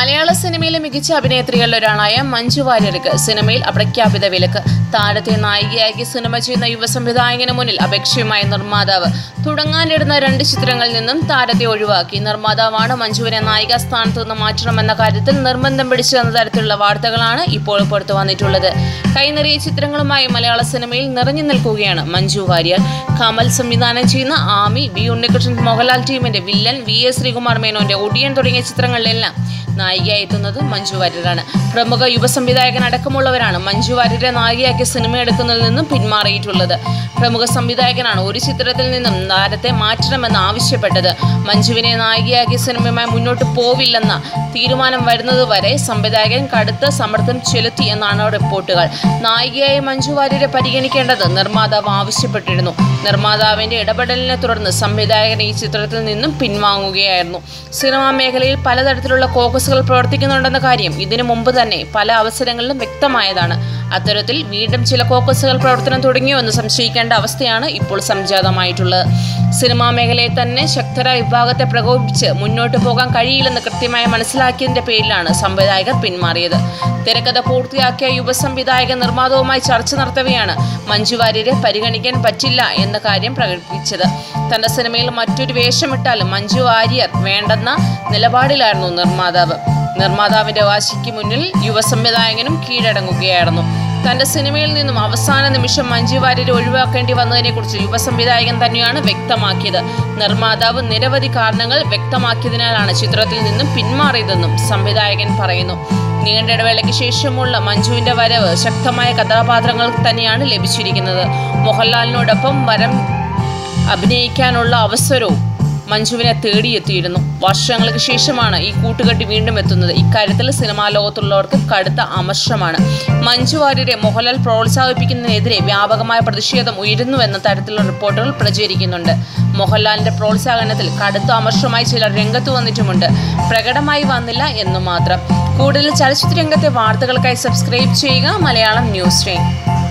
മലയാള സിനിമയിലെ മികച്ച അഭിനേത്രികളിൽ ഒരാളായ മഞ്ജു വാര്യർക്ക് സിനിമയിൽ അപ്രഖ്യാപിത വിലക്ക് താരത്തെ നായികയാക്കി സിനിമ ചെയ്യുന്ന യുവ സംവിധായകന് മുന്നിൽ അപേക്ഷയുമായ നിർമ്മാതാവ് തുടങ്ങാനിടുന്ന രണ്ട് ചിത്രങ്ങളിൽ നിന്നും താരത്തെ ഒഴിവാക്കി നിർമ്മാതാവാണ് മഞ്ജുവിനെ നായിക സ്ഥാനത്ത് നിന്ന് മാറ്റണമെന്ന കാര്യത്തിൽ നിർബന്ധം പിടിച്ചു എന്ന തരത്തിലുള്ള വാർത്തകളാണ് ഇപ്പോൾ പുറത്തു വന്നിട്ടുള്ളത് കൈനിറിയ ചിത്രങ്ങളുമായി മലയാള സിനിമയിൽ നിറഞ്ഞു നിൽക്കുകയാണ് മഞ്ജു വാര്യർ കമൽ സംവിധാനം ചെയ്യുന്ന ആമി വി ഉണ്ണികൃഷ്ണൻ മോഹൻലാൽ ടീമിന്റെ വില്ലൻ വി എസ് ശ്രീകുമാർ മേനോന്റെ ഒടിയൻ തുടങ്ങിയ ചിത്രങ്ങളിലെല്ലാം നായികയായി എത്തുന്നത് മഞ്ജു വാര്യരാണ് പ്രമുഖ യുവ സംവിധായകൻ അടക്കമുള്ളവരാണ് മഞ്ജു വാര്യരെ നായികയാക്കി സിനിമ എടുക്കുന്നതിൽ നിന്നും പിന്മാറിയിട്ടുള്ളത് പ്രമുഖ സംവിധായകനാണ് ഒരു ചിത്രത്തിൽ നിന്നും താരത്തെ മാറ്റണമെന്ന് ആവശ്യപ്പെട്ടത് മഞ്ജുവിനെ നായികയാക്കി സിനിമയുമായി മുന്നോട്ട് പോവില്ലെന്ന തീരുമാനം വരുന്നതുവരെ സംവിധായകൻ കടുത്ത സമ്മർദ്ദം ചെലുത്തി എന്നാണ് റിപ്പോർട്ടുകൾ നായികയായി മഞ്ജു വാര്യരെ പരിഗണിക്കേണ്ടത് നിർമ്മാതാവ് ആവശ്യപ്പെട്ടിരുന്നു നിർമ്മാതാവിന്റെ ഇടപെടലിനെ തുടർന്ന് സംവിധായകൻ ഈ ചിത്രത്തിൽ നിന്നും പിൻവാങ്ങുകയായിരുന്നു സിനിമാ മേഖലയിൽ പലതരത്തിലുള്ള കോക്കസുകൾ പ്രവർത്തിക്കുന്നുണ്ടെന്ന കാര്യം ഇതിനു മുമ്പ് തന്നെ പല അവസരങ്ങളിലും വ്യക്തമായതാണ് അത്തരത്തിൽ വീണ്ടും ചില കോക്കസുകൾ പ്രവർത്തനം തുടങ്ങിയോ എന്ന് സംശയിക്കേണ്ട അവസ്ഥയാണ് ഇപ്പോൾ സംജാതമായിട്ടുള്ളത് സിനിമാ മേഖലയെ തന്നെ ശക്തരായ വിഭാഗത്തെ പ്രകോപിപ്പിച്ച് മുന്നോട്ട് പോകാൻ കഴിയില്ലെന്ന് കൃത്യമായി മനസ്സിലാക്കിയതിന്റെ പേരിലാണ് സംവിധായകർ പിന്മാറിയത് തിരക്കഥ പൂർത്തിയാക്കിയ യുവ സംവിധായക നിർമ്മാതാവുമായി ചർച്ച നടത്തവെയാണ് മഞ്ജു വാര്യരെ പരിഗണിക്കാൻ പറ്റില്ല എന്ന കാര്യം പ്രകടിപ്പിച്ചത് തന്റെ സിനിമയിൽ മറ്റൊരു വേഷമിട്ടാലും മഞ്ജു വാര്യർ വേണ്ടെന്ന നിലപാടിലായിരുന്നു നിർമ്മാതാവ് നിർമ്മാതാവിന്റെ വാശിക്ക് മുന്നിൽ യുവ സംവിധായകനും കീഴടങ്ങുകയായിരുന്നു തന്റെ സിനിമയിൽ നിന്നും അവസാന നിമിഷം മഞ്ജു വാര്യരെ ഒഴിവാക്കേണ്ടി വന്നതിനെക്കുറിച്ച് യുവ സംവിധായകൻ തന്നെയാണ് വ്യക്തമാക്കിയത് നിർമ്മാതാവ് നിരവധി കാരണങ്ങൾ വ്യക്തമാക്കിയതിനാലാണ് ചിത്രത്തിൽ നിന്നും പിന്മാറിയതെന്നും സംവിധായകൻ പറയുന്നു നീണ്ട ഇടവേളയ്ക്ക് ശേഷമുള്ള മഞ്ജുവിന്റെ വരവ് ശക്തമായ കഥാപാത്രങ്ങൾ തന്നെയാണ് ലഭിച്ചിരിക്കുന്നത് മോഹൻലാലിനോടൊപ്പം വരം അഭിനയിക്കാനുള്ള അവസരവും മഞ്ജുവിനെ തേടിയെത്തിയിരുന്നു വർഷങ്ങൾക്ക് ശേഷമാണ് ഈ കൂട്ടുകെട്ടി വീണ്ടും എത്തുന്നത് ഇക്കാര്യത്തിൽ സിനിമാ ലോകത്തുള്ളവർക്ക് കടുത്ത അമർഷമാണ് മഞ്ജു വാര്യരെ മോഹൻലാൽ പ്രോത്സാഹിപ്പിക്കുന്നതിനെതിരെ വ്യാപകമായ പ്രതിഷേധം ഉയരുന്നുവെന്ന തരത്തിലുള്ള റിപ്പോർട്ടുകൾ പ്രചരിക്കുന്നുണ്ട് മോഹൻലാലിന്റെ പ്രോത്സാഹനത്തിൽ കടുത്ത അമർഷമായി ചിലർ രംഗത്ത് വന്നിട്ടുമുണ്ട് പ്രകടമായി വന്നില്ല എന്നു മാത്രം കൂടുതൽ ചലച്ചിത്ര രംഗത്തെ വാർത്തകൾക്കായി സബ്സ്ക്രൈബ് ചെയ്യുക മലയാളം ന്യൂസ് ടൈം